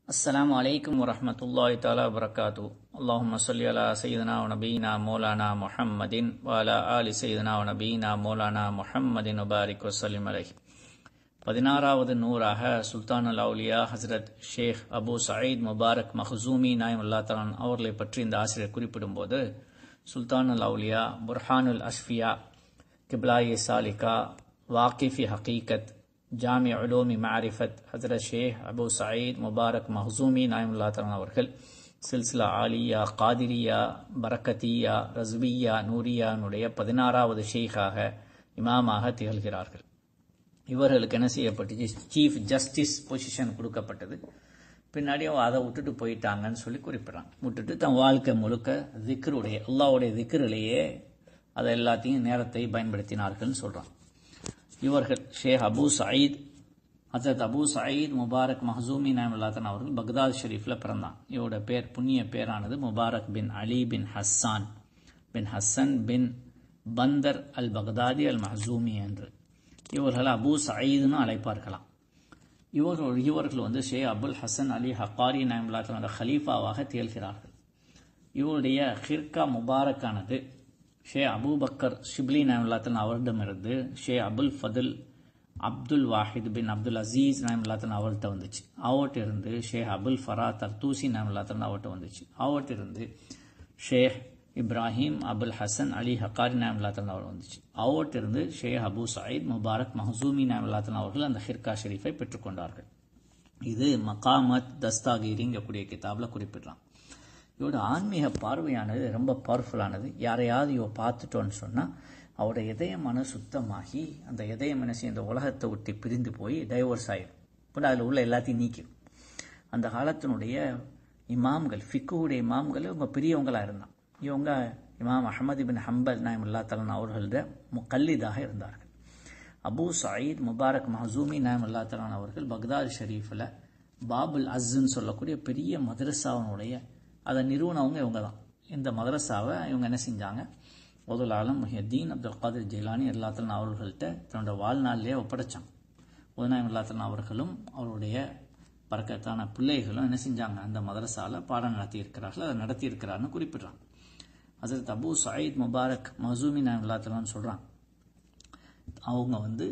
السلام عليكم ورحمة الله تعالى وبركاته اللهم صل على سيدنا ونبينا مولانا محمد وعلى آل سيدنا ونبينا مولانا محمد وبارك وسلم عليه பதினாறாவது நூறாக சுல்தான் அல் அவுலியா Hazrat Sheikh Abu Saeed Mubarak Makhzumi நாயம் அல்லா தலான் அவர்களை பற்றி இந்த ஆசிரியர் குறிப்பிடும்போது சுல்தான் அல் அவுலியா புர்ஹானுல் அஸ்ஃபியா கிப்லாயி சாலிகா வாக்கிஃபி ஹகீகத் ஜாமி உலூமி மாரிஃபத் Hazrat Sheikh Abu Saeed Mubarak Makhzumi நாயமுல்லா தலான் அவர்கள் சில்சிலா ஆலியா காதிரியா பரக்கத்தியா ரஸ்வியா நூரியானுடைய பதினாறாவது ஷேக்காக இமாமாக திகழ்கிறார்கள் இவர்களுக்கு என்ன செய்யப்பட்டுச்சு சீஃப் ஜஸ்டிஸ் பொசிஷன் கொடுக்கப்பட்டது பின்னாடி அதை விட்டுட்டு போயிட்டாங்கன்னு சொல்லி குறிப்பிட்றான் விட்டுட்டு தன் வாழ்க்கை முழுக்க திக்ருடைய அல்லாவுடைய திக்ரிலேயே அதை எல்லாத்தையும் நேரத்தை பயன்படுத்தினார்கள்னு சொல்கிறான் இவர்கள் ஷேக் Abu Saeed Hazrat Abu Saeed Mubarak Makhzumi நாயமுல்லாத்தன் அவர்கள் பக்தாத் ஷெரீஃபில் பிறந்தான் இவரோட பேர் புண்ணிய பேரானது முபாரக் பின் அலி பின் ஹஸ்ஸான் பின் ஹசன் பின் பந்தர் அல் பக்தாதி அல் மஹசூமி என்று இவர்கள் அபு சயீதுன்னு அழைப்பார்களாம் இவர்கள் இவர்கள் வந்து ஷே அபுல் ஹசன் அலி ஹக்காரி நாயமுல்லாத்தனோட ஹலீஃபாவாக திகழ்கிறார்கள் இவருடைய ஹிர்கா முபாரக்கானது ஷே அபூபக்கர் ஷிப்லி நாயமுல்லாத்தன் அவரிடமிருந்து ஷே அபுல் ஃபதுல் அப்துல் வாஹித் பின் அப்துல் அசீஸ் நாயமுல்லாத்தன் அவர்கிட்ட வந்துச்சு அவர்கிட்ட இருந்து ஷே அபுல் ஃபரா தர்தூசி நாயமுல்லாத்தன் அவர்கிட்ட வந்துச்சு அவர்கிட்ட இருந்து ஷேக் இப்ராஹிம் அபுல் ஹசன் அலி ஹக்காரி நாயமுல்லாத்தன் அவர் வந்துச்சு அவர்கிட்ட இருந்து Sheikh Abu Saeed Mubarak Makhzumi நாயமுல்லாத்தன் அவர்கள் அந்த ஹிர்கா ஷெரீஃபை பெற்றுக்கொண்டார்கள் இது மகாமத் தஸ்தாகிரிங்கக்கூடிய கிதாபில் குறிப்பிடலாம் இவரோட ஆன்மீக பார்வையானது ரொம்ப பவர்ஃபுல்லானது யாரையாவது இவ பார்த்துட்டோன்னு சொன்னால் அவரோட இதயமான சுத்தமாகி அந்த இதயம் என்ன செய்யும் இந்த உலகத்தை விட்டு பிரிந்து போய் டைவர்ஸ் ஆயிடும் இப்போ அதில் உள்ள எல்லாத்தையும் நீக்கிடும் அந்த காலத்தினுடைய இமாம்கள் ஃபிக்குடைய இமாம்கள் இவங்க பெரியவங்களாக இருந்தான் இவங்க இமாம் அஹமது பின் ஹம்பல் நாயம் அல்லா தலன் அவர்களோட முக்கல்லிதாக இருந்தார்கள் அபு சயீத் முபாரக் மஹசூமி நாயம் அல்லா தலான் அவர்கள் பக்தாத் ஷெரீஃபில் பாபுல் அஸ்ன்னு சொல்லக்கூடிய பெரிய மதரசாவினுடைய அதை நிறுவனவங்க இவங்க தான் இந்த மதரசாவை இவங்க என்ன செஞ்சாங்க முதல் ஆலம் முஹியத்தீன் அப்துல் காதிர் ஜெயிலானி எல்லாத்தலன் அவர்கள்ட்ட தன்னோட வாழ்நாளிலே ஒப்படைச்சாங்க உதநாயம் எல்லாத்தலன் அவர்களும் அவருடைய பறக்கத்தான பிள்ளைகளும் என்ன செஞ்சாங்க அந்த மதரசாவில் பாடம் நடத்தி இருக்கிறார்கள் அதை நடத்தி இருக்கிறார்னு குறிப்பிட்றாங்க ஹசரத் அபு சயீத் முபாரக் மசூமி நாயம் எல்லாத்தலான்னு சொல்கிறான் அவங்க வந்து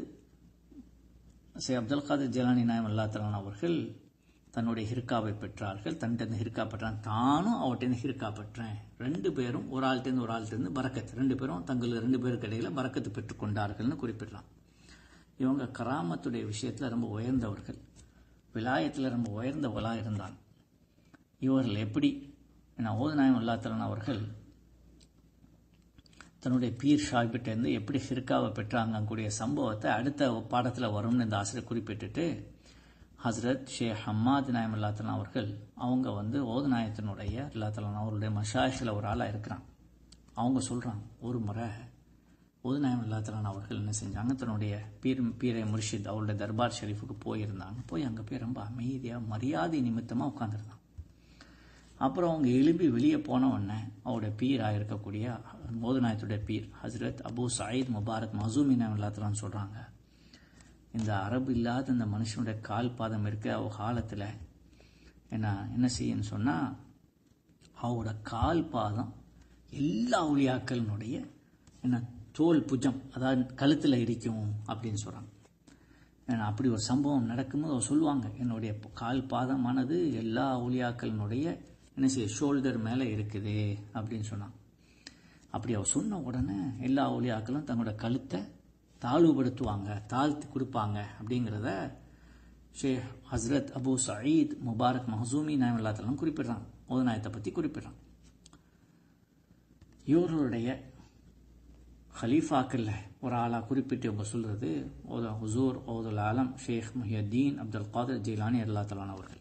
சே அப்துல் காதிர் ஜெலானி நாயம் அல்லாத்தலான் அவர்கள் தன்னுடைய ஹிர்காவை பெற்றார்கள் தன்கிட்ட ஹிர்கா பெற்றான் தானும் அவர்கிட்ட ஹிர்கா பெற்றேன் ரெண்டு பேரும் ஒரு ஆள்கிட்டேருந்து ஒரு ஆள்கிட்டேருந்து பறக்கத்து ரெண்டு பேரும் தங்கள் ரெண்டு பேருக்கு இடையில பறக்கத்து பெற்றுக்கொண்டார்கள்னு குறிப்பிடலாம் இவங்க கராமத்துடைய விஷயத்தில் ரொம்ப உயர்ந்தவர்கள் விலாயத்தில் ரொம்ப உயர்ந்தவர்களாக இருந்தாங்க இவர்கள் எப்படி நான் ஓதுநாயம் அல்லாத்தலன் அவர்கள் தன்னுடைய பீர் ஷாஹிப்பிட்டேருந்து எப்படி ஹிர்காவை பெற்றாங்கக்கூடிய சம்பவத்தை அடுத்த பாடத்தில் வரும்னு இந்த ஆசிரியர் குறிப்பிட்டுட்டு ஹசரத் ஷே ஹம்மாத் நாயம் அல்லாத்தலாம் அவர்கள் அவங்க வந்து ஓதுநாயத்தினுடைய அல்லாத்தலாம் அவருடைய மஷாஷில் ஒரு ஆளாக இருக்கிறான் அவங்க சொல்கிறாங்க ஒரு முறை ஓதுநாயம் அல்லாத்தலான் அவர்கள் என்ன செஞ்சாங்க தன்னுடைய பீர் பீரை முர்ஷித் அவருடைய தர்பார் ஷெரீஃபுக்கு போயிருந்தாங்க போய் அங்கே போய் ரொம்ப அமைதியாக மரியாதை நிமித்தமாக உட்காந்துருந்தாங்க அப்புறம் அவங்க எழும்பி வெளியே போன உடனே அவருடைய பீராக இருக்கக்கூடிய மோதுநாயத்துடைய பீர் ஹசரத் அபு சயீத் முபாரக் மசூமி நாயம் அல்லாத்தலான்னு சொல்கிறாங்க இந்த அரபு இல்லாத இந்த மனுஷனுடைய கால் பாதம் இருக்க அவ காலத்தில் என்ன என்ன செய்யன்னு சொன்னால் அவரோட கால் பாதம் எல்லா ஒளியாக்களினுடைய என்ன தோல் புஜம் அதாவது கழுத்தில் இடிக்கும் அப்படின்னு சொல்கிறாங்க ஏன்னா அப்படி ஒரு சம்பவம் நடக்கும்போது அவர் சொல்லுவாங்க என்னுடைய கால் பாதமானது எல்லா ஒளியாக்களினுடைய என்ன செய்ய ஷோல்டர் மேலே இருக்குது அப்படின்னு சொன்னாங்க அப்படி அவர் சொன்ன உடனே எல்லா ஒளியாக்களும் தங்களோட கழுத்தை தாழ்வுபடுத்துவாங்க தாழ்த்தி கொடுப்பாங்க அப்படிங்கிறத Sheikh Hazrat Abu Saeed Mubarak Makhzumi நாயம் எல்லாத்தெல்லாம் குறிப்பிடுறாங்க ஓதநாயத்தை பற்றி குறிப்பிடுறாங்க இவர்களுடைய ஹலீஃபாக்களில் ஒரு ஆளாக குறிப்பிட்டு இவங்க சொல்கிறது ஓத ஹுசூர் ஓதுல் ஆலம் ஷேக் முஹியத்தீன் அப்துல் காதர் ஜெயிலானி அல்லாத்தலான் அவர்கள்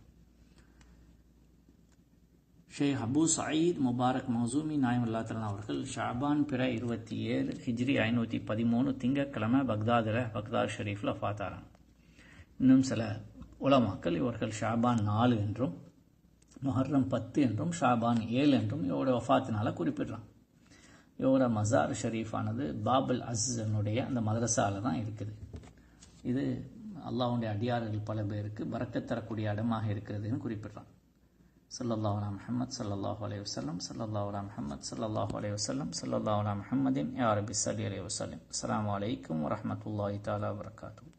Sheikh Abu Saeed Mubarak Makhzumi நாயம் அல்லாத்தலான் அவர்கள் ஷாபான் பிற இருபத்தி ஏழு ஹிஜ்ரி ஐநூற்றி பதிமூணு திங்கக்கிழமை பக்தாதில் பக்தாத் ஷெரீஃபில் ஃபாத்தாராங்க இன்னும் சில உலமாக்கள் இவர்கள் ஷாபான் நாலு என்றும் மொஹர்ரம் பத்து என்றும் ஷாபான் ஏழு என்றும் இவரோட வஃபாத்தினால குறிப்பிடுறான் இவரோட மசார் ஷெரீஃபானது பாபுல் அஸ்னுடைய அந்த மதரசாவில் தான் இருக்குது இது அல்லாஹ்வுடைய அடியார்கள் பல பேருக்கு பறக்கத் தரக்கூடிய இடமாக இருக்கிறதுன்னு குறிப்பிடுறான் ஸல்லல்லாஹு அலா முஹம்மத் ஸல்லல்லாஹு அலைஹி வஸல்லம் ஸல்லல்லாஹு அலா முஹம்மத் ஸல்லல்லாஹு அலைஹி வஸல்லம் ஸல்லல்லாஹு அலா முஹம்மதின் யா ரப்பி ஸல்லி அலைஹி வஸல்லம் அஸ்ஸலாமு அலைக்கும் வரஹ்மத்துல்லாஹி தஆலா வபரகாத்துஹு